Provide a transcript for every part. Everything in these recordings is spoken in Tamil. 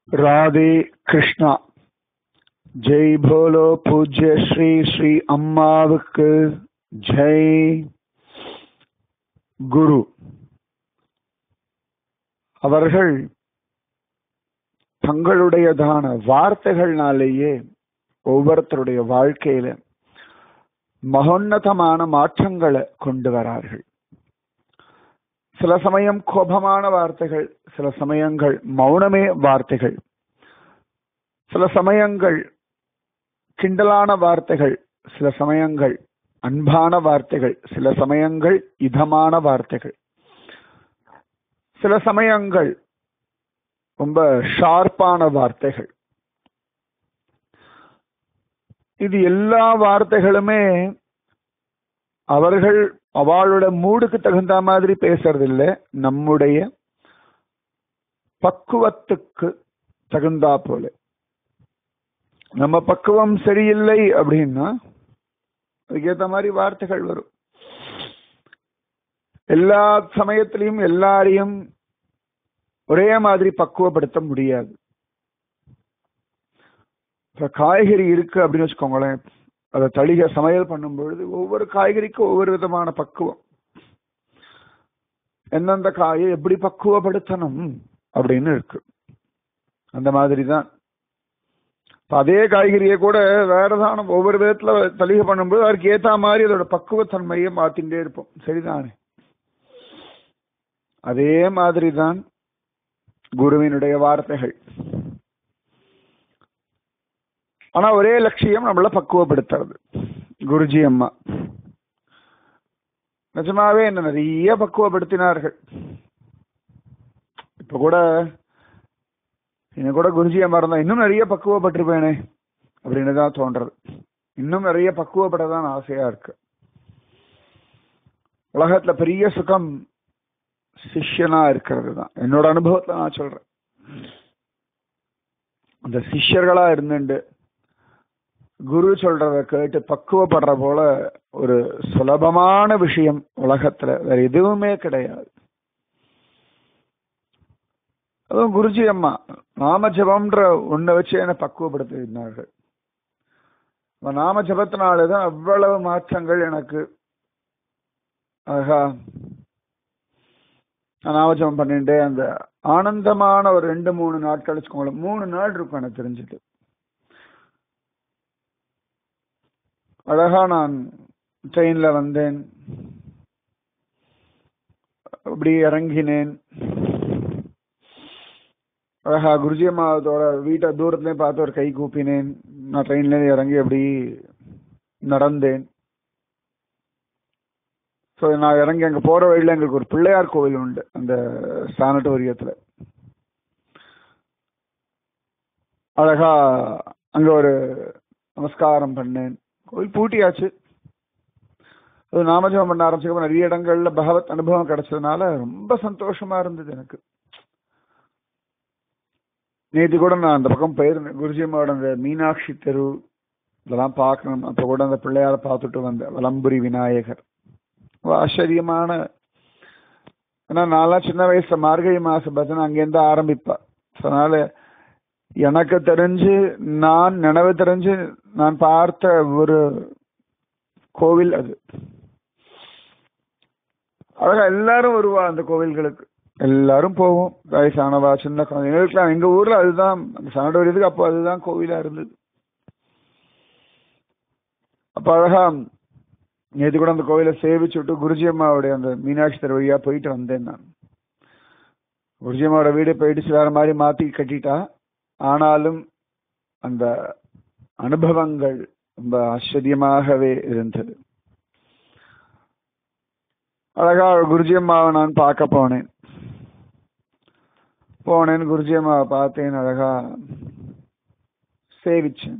राधे कृष्णा ஜெய் போலோ பூஜ்ய ஸ்ரீ ஸ்ரீ அம்மாவுக்கு ஜெய் குரு அவர்கள் தங்களுடையதான வார்த்தைகள்னாலேயே ஒவ்வொருத்தருடைய வாழ்க்கையில மகோன்னதமான மாற்றங்களை கொண்டு வரார்கள் சில சமயம் கோபமான வார்த்தைகள் சில சமயங்கள் மௌனமே வார்த்தைகள் சில சமயங்கள் கிண்டலான வார்த்தைகள் சில சமயங்கள் அன்பான வார்த்தைகள் சில சமயங்கள் இதமான வார்த்தைகள் சில சமயங்கள் ரொம்ப ஷார்ப்பான வார்த்தைகள் இது எல்லா வார்த்தைகளுமே அவர்கள் அவளோட மூடுக்கு தகுந்த மாதிரி பேசுறதில்லை நம்முடைய பக்குவத்துக்கு தகுந்தா போல நம்ம பக்குவம் சரியில்லை அப்படின்னா அதுக்கேற்ற மாதிரி வார்த்தைகள் வரும் எல்லா சமயத்திலையும் எல்லாரையும் ஒரே மாதிரி பக்குவப்படுத்த முடியாது இப்ப காய்கறி இருக்கு அப்படின்னு வச்சுக்கோங்களேன் அதை தளிக சமையல் பண்ணும் பொழுது ஒவ்வொரு காய்கறிக்கும் ஒவ்வொரு விதமான பக்குவம் எந்தெந்த காயை எப்படி பக்குவப்படுத்தணும் அப்படின்னு இருக்கு அந்த மாதிரி தான் அதே காய்கறியை கூட வேற தான் ஒவ்வொரு விதத்துல தளிகை பண்ணும்போது அதற்கு ஏத்த மாதிரி அதோட பக்குவத்தன்மையை மாத்திட்டே இருப்போம் சரிதானே அதே மாதிரி தான் குருவினுடைய வார்த்தைகள் ஆனா ஒரே லட்சியம் நம்மள பக்குவப்படுத்துறது குருஜி அம்மா நிஜமாவே என்ன நிறைய பக்குவப்படுத்தினார்கள் இப்ப கூட என்ன கூட குருஜி அம்மா இருந்தா இன்னும் நிறைய பக்குவப்பட்டிருப்பேனே அப்படின்னு தான் தோன்றது இன்னும் நிறைய பக்குவப்பட தான் ஆசையா இருக்கு உலகத்துல பெரிய சுகம் சிஷ்யனா இருக்கிறது தான் என்னோட அனுபவத்துல நான் சொல்றேன் அந்த சிஷ்யர்களா இருந்துட்டு குரு சொல்றத கேட்டு பக்குவப்படுற போல ஒரு சுலபமான விஷயம் உலகத்துல வேற எதுவுமே கிடையாது அதுவும் குருஜி அம்மா நாம ஜபம்ன்ற ஒன்றை வச்சு என்ன பக்குவப்படுத்தினார்கள் நாம ஜபத்தினாலதான் அவ்வளவு மாற்றங்கள் எனக்கு ஆகா நாமஜபம் பண்ணிட்டு அந்த ஆனந்தமான ஒரு ரெண்டு மூணு நாட்கள் வச்சுக்கோங்களேன் மூணு நாள் இருக்கும் எனக்கு தெரிஞ்சது அழகா நான் ட்ரெயின்ல வந்தேன் அப்படி இறங்கினேன் அழகா குருஜி அம்மாவத்தோட வீட்டை தூரத்துலேயே பார்த்து ஒரு கை கூப்பினேன் நான் ட்ரெயின்ல இறங்கி அப்படி நடந்தேன் ஸோ நான் இறங்கி அங்கே போகிற வழியில் எங்களுக்கு ஒரு பிள்ளையார் கோவில் உண்டு அந்த சானட்டோரியத்தில் அழகா அங்கே ஒரு நமஸ்காரம் பண்ணேன் கோவில் பூட்டியாச்சு அது நாமஜபம் பண்ண ஆரம்பிச்சப்ப நிறைய இடங்கள்ல பகவத் அனுபவம் கிடைச்சதுனால ரொம்ப சந்தோஷமா இருந்தது எனக்கு நேற்று கூட நான் அந்த பக்கம் போயிருந்தேன் குருஜியம்மாவோட அந்த மீனாட்சி தெரு இதெல்லாம் பார்க்கணும் அப்போ கூட அந்த பிள்ளையார பார்த்துட்டு வந்தேன் வலம்புரி விநாயகர் ஆச்சரியமான ஏன்னா நான்லாம் சின்ன வயசுல மார்கழி மாச பஜனை அங்கேருந்து ஆரம்பிப்பா அதனால எனக்கு தெரிஞ்சு நான் நினைவு தெரிஞ்சு நான் பார்த்த ஒரு கோவில் அது அழகா எல்லாரும் வருவா அந்த கோவில்களுக்கு எல்லாரும் போவோம் வயசானவா சின்ன குழந்தைங்களுக்குலாம் எங்க ஊர்ல அதுதான் அந்த சனடோரியத்துக்கு அப்போ அதுதான் கோவிலா இருந்தது அப்ப அழகா நேற்று கூட அந்த கோவிலை சேவிச்சுட்டு குருஜி அம்மாவுடைய அந்த மீனாட்சி தெரு வழியா போயிட்டு வந்தேன் நான் குருஜி அம்மாவோட வீடு போயிடுச்சு வேற மாதிரி மாத்தி கட்டிட்டா ஆனாலும் அந்த அனுபவங்கள் ரொம்ப ஆச்சரியமாகவே இருந்தது அழகா குருஜி அம்மாவை நான் பார்க்க போனேன் போனேன் குருஜி அம்மாவை பார்த்தேன் அழகா சேவிச்சேன்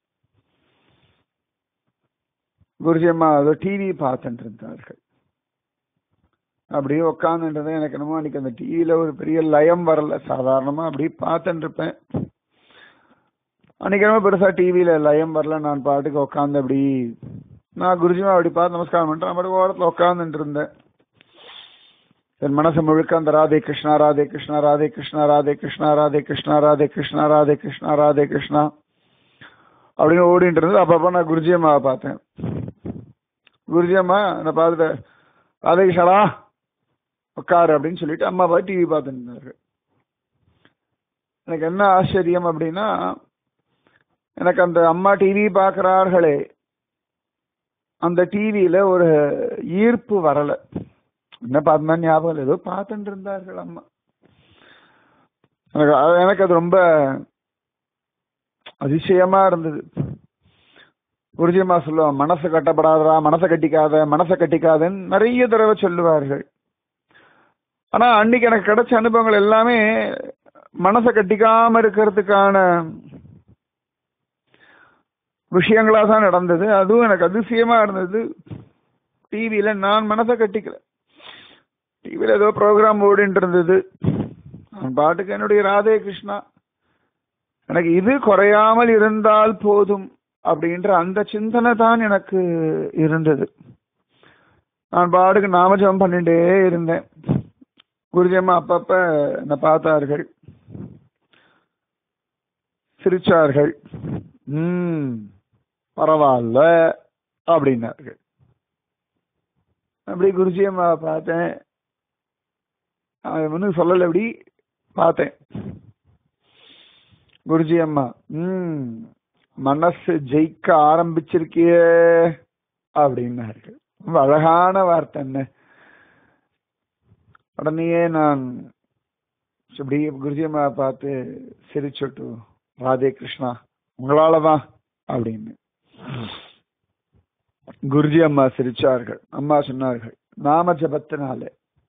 குருஜி அம்மா அதோ டிவி பார்த்துட்டு இருந்தார்கள் அப்படியே உட்காந்துன்றதை எனக்கு என்னமோ அன்னைக்கு அந்த டிவியில ஒரு பெரிய லயம் வரல சாதாரணமா அப்படியே பார்த்துட்டு இருப்பேன் அன்னைக்கு என்னமோ பெருசா டிவியில லயம் வரல நான் பாட்டுக்கு உட்காந்து அப்படி நான் குருஜிமா அப்படி பார்த்து நமஸ்காரம் பண்ணிட்டு நான் பாட்டுக்கு ஓரத்தில் உட்காந்துட்டு இருந்தேன் என் மனசு முழுக்க அந்த ராதே கிருஷ்ணா ராதே கிருஷ்ணா ராதே கிருஷ்ணா ராதே கிருஷ்ணா ராதே கிருஷ்ணா ராதே கிருஷ்ணா ராதே கிருஷ்ணா ராதே கிருஷ்ணா அப்படின்னு ஓடிட்டு இருந்தது அப்பப்போ நான் குருஜி அம்மாவை பார்த்தேன் குருஜி அம்மா என்னை பார்த்துட்டு ராதே கிருஷ்ணா உட்காரு அப்படின்னு சொல்லிட்டு அம்மா பார்த்து டிவி பார்த்துட்டு இருந்தாரு எனக்கு என்ன ஆச்சரியம் அப்படின்னா எனக்கு அந்த அம்மா டிவி பார்க்கிறார்களே அந்த டிவியில ஒரு ஈர்ப்பு வரல என்ன பார்த்தா ஞாபகம் இல்லை ஏதோ பார்த்துட்டு இருந்தார்கள் அம்மா எனக்கு அது- எனக்கு அது ரொம்ப அதிசயமா இருந்தது குருஜியம்மா சொல்லுவான் மனசு கட்டப்படாதடா மனசை கட்டிக்காத மனசை கட்டிக்காதன்னு நிறைய தடவை சொல்லுவார்கள் ஆனா அன்னைக்கு எனக்கு கிடைச்ச அனுபவங்கள் எல்லாமே மனசை கட்டிக்காம இருக்கிறதுக்கான விஷயங்களா தான் நடந்தது அதுவும் எனக்கு அதிசயமா இருந்தது டிவியில நான் மனசை கட்டிக்கல டிவியில ஏதோ ப்ரோக்ராம் ஓடிட்டு இருந்தது நான் பாட்டுக்கு என்னுடைய ராதே கிருஷ்ணா எனக்கு இது குறையாமல் இருந்தால் போதும் அப்படின்ற அந்த சிந்தனை தான் எனக்கு இருந்தது நான் பாட்டுக்கு நாமஜபம் பண்ணிட்டே இருந்தேன் குருஜியம்மா அப்பப்ப என்னை பார்த்தார்கள் சிரிச்சார்கள் ம் பரவாயில்ல அப்படின்னார்கள் அப்படி குருஜி அம்மா பார்த்தேன் அவன் ஒன்றும் சொல்லலை அப்படி பார்த்தேன் குருஜி அம்மா ம் மனசு ஜெயிக்க ஆரம்பிச்சிருக்கியே அப்படின்னார்கள் ரொம்ப அழகான வார்த்தை என்ன உடனேயே நான் இப்படி குருஜி அம்மா பார்த்து சிரிச்சுட்டு ராதே கிருஷ்ணா உங்களாலதான் அப்படின்னு குருஜி அம்மா சிரிச்சார்கள் அம்மா சொன்னார்கள் நாம ஜபத்தினாலே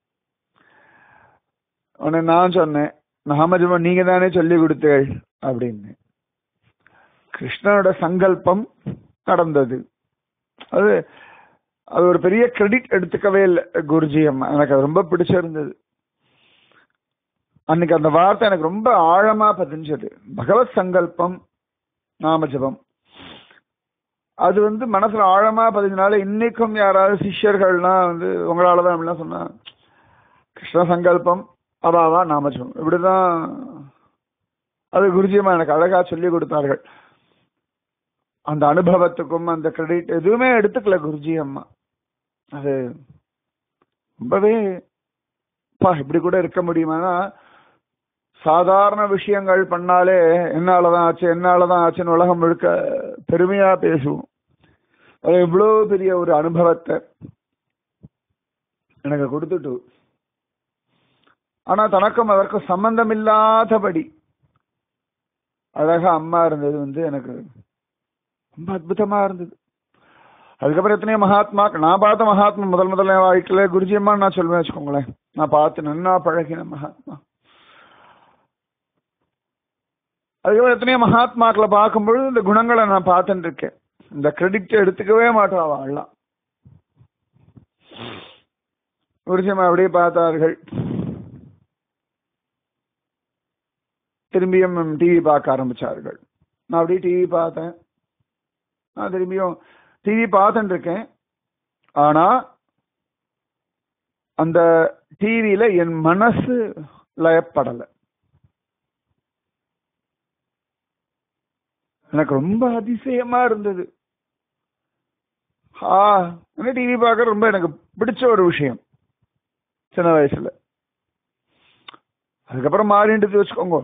உடனே நான் சொன்னேன் நாம ஜபம் நீங்க தானே சொல்லி கொடுத்தீர்கள் அப்படின்னு கிருஷ்ணனோட சங்கல்பம் நடந்தது அது அது ஒரு பெரிய கிரெடிட் எடுத்துக்கவே இல்லை குருஜி அம்மா எனக்கு அது ரொம்ப பிடிச்சிருந்தது அன்னைக்கு அந்த வார்த்தை எனக்கு ரொம்ப ஆழமா பதிஞ்சது பகவத் சங்கல்பம் நாம ஜபம் அது வந்து மனசுல ஆழமா பதிஞ்சனால இன்னைக்கும் யாராவது சிஷ்யர்கள்லாம் வந்து உங்களாலதான் அப்படிலாம் சொன்னா கிருஷ்ண சங்கல்பம் அதான் நாம ஜபம் இப்படிதான் அது குருஜியம்மா எனக்கு அழகா சொல்லி கொடுத்தார்கள் அந்த அனுபவத்துக்கும் அந்த கிரெடிட் எதுவுமே எடுத்துக்கல குருஜி அம்மா அது ரொம்பவே பா இப்படி கூட இருக்க முடியுமானா சாதாரண விஷயங்கள் பண்ணாலே என்னாலதான் ஆச்சு என்னாலதான் ஆச்சுன்னு உலகம் முழுக்க பெருமையா பேசுவோம் அது இவ்வளவு பெரிய ஒரு அனுபவத்தை எனக்கு கொடுத்துட்டு ஆனா தனக்கும் அதற்கும் சம்பந்தம் இல்லாதபடி அழகா அம்மா இருந்தது வந்து எனக்கு ரொம்ப அற்புதமா இருந்தது அதுக்கப்புறம் எத்தனையோ மகாத்மா நான் பார்த்த மகாத்மா முதல் முதல்ல என் வாழ்க்கையில குருஜி அம்மா நான் சொல்லுவேன் வச்சுக்கோங்களேன் நான் பார்த்து நன்னா பழகின மகாத்மா அதுக்கப்புறம் எத்தனையோ மகாத்மாக்களை பார்க்கும்பொழுது இந்த குணங்களை நான் பார்த்துட்டு இருக்கேன் இந்த கிரெடிட் எடுத்துக்கவே மாட்டோம் வாழலாம் குருஜியம்மா அப்படியே பார்த்தார்கள் திரும்பியும் டிவி பார்க்க ஆரம்பிச்சார்கள் நான் அப்படியே டிவி பார்த்தேன் நான் திரும்பியும் டிவி பார்த்துட்டு இருக்கேன் ஆனா அந்த டிவியில என் மனசு லயப்படலை எனக்கு ரொம்ப அதிசயமா இருந்தது ஆ டிவி பார்க்க ரொம்ப எனக்கு பிடிச்ச ஒரு விஷயம் சின்ன வயசுல அதுக்கப்புறம் மாறிட்டு வச்சுக்கோங்க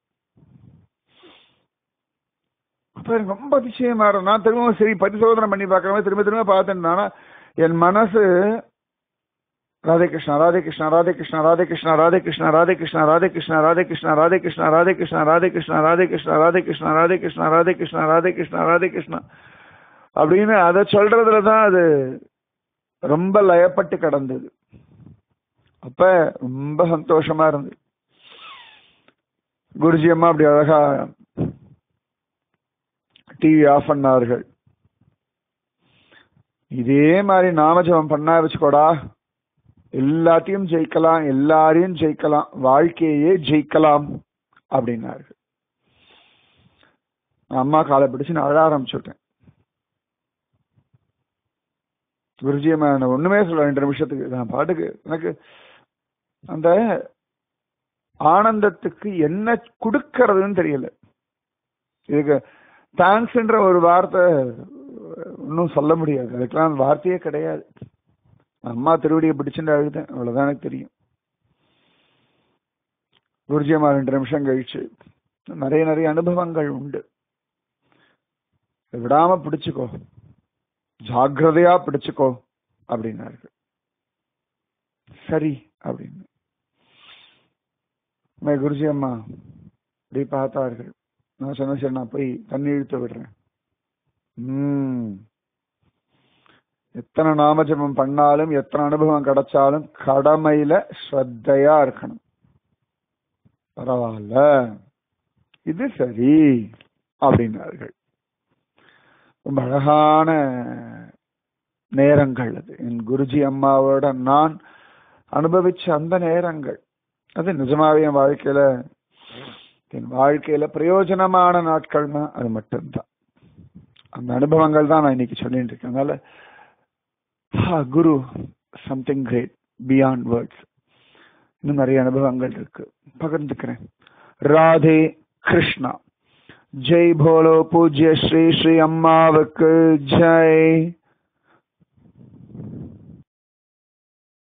அப்ப எனக்கு ரொம்ப அதிசயமா இருக்கும் நான் திரும்ப சரி பரிசோதனை பண்ணி பார்க்கறவங்க திரும்ப திரும்ப பார்த்தேன்னா என் மனசு ராதே கிருஷ்ணா ராதே கிருஷ்ணா ராதே கிருஷ்ணா ராதே கிருஷ்ணா ராதே கிருஷ்ணா ராதே கிருஷ்ணா ராதே கிருஷ்ணா ராதே கிருஷ்ணா ராதே கிருஷ்ணா ராதே கிருஷ்ணா ராதே கிருஷ்ணா ராதே கிருஷ்ணா ராதே கிருஷ்ணா ராதே கிருஷ்ணா ராதே கிருஷ்ணா ராதே கிருஷ்ணா ராதே கிருஷ்ணா அப்படின்னு அதை சொல்றதுல தான் அது ரொம்ப லயப்பட்டு கிடந்தது அப்ப ரொம்ப சந்தோஷமா இருந்தது குருஜி அம்மா அப்படி அழகா டிவி ஆஃப் பண்ணார்கள் இதே மாதிரி நாமஜபம் பண்ணா வச்சுக்கோடா எல்லாத்தையும் ஜெயிக்கலாம் எல்லாரையும் ஜெயிக்கலாம் வாழ்க்கையே ஜெயிக்கலாம் அப்படின்னார்கள் அம்மா காலை பிடிச்சு நான் அழ ஆரம்பிச்சுட்டேன் குருஜி அம்மா ஒண்ணுமே சொல்ல ரெண்டு நிமிஷத்துக்கு நான் பாட்டுக்கு எனக்கு அந்த ஆனந்தத்துக்கு என்ன கொடுக்கறதுன்னு தெரியல இதுக்கு தேங்க்ஸ்ன்ற ஒரு வார்த்தை இன்னும் சொல்ல முடியாது அதுக்கெல்லாம் வார்த்தையே கிடையாது அம்மா திருவடியை பிடிச்சுட்டு அழுதேன் அவ்வளவுதான் எனக்கு தெரியும் குருஜியம்மா ரெண்டு நிமிஷம் கழிச்சு நிறைய நிறைய அனுபவங்கள் உண்டு விடாம பிடிச்சுக்கோ ஜாக்கிரதையா பிடிச்சுக்கோ அப்படின்னார்கள் சரி அப்படின்னு மே குருஜி அம்மா இப்படி பார்த்தார்கள் நான் சொன்னேன் சரி நான் போய் தண்ணி இழுத்து விடுறேன் உம் எத்தனை நாமஜபம் பண்ணாலும் எத்தனை அனுபவம் கிடைச்சாலும் கடமையில ஸ்ரத்தையா இருக்கணும் பரவாயில்ல இது சரி அப்படின்னார்கள் ரொம்ப அழகான நேரங்கள் அது என் குருஜி அம்மாவோட நான் அனுபவிச்ச அந்த நேரங்கள் அது நிஜமாவே என் வாழ்க்கையில என் வாழ்க்கையில பிரயோஜனமான நாட்கள்னா அது மட்டும்தான் அந்த அனுபவங்கள் தான் நான் இன்னைக்கு சொல்லிட்டு இருக்கேன் அதனால குரு சம்திங் கிரேட் பியாண்ட் வேர்ட்ஸ் இன்னும் நிறைய அனுபவங்கள் இருக்கு பகிர்ந்துக்கிறேன் ராதே கிருஷ்ணா ஜெய் போலோ பூஜ்ய ஸ்ரீ ஸ்ரீ அம்மாவுக்கு ஜெய்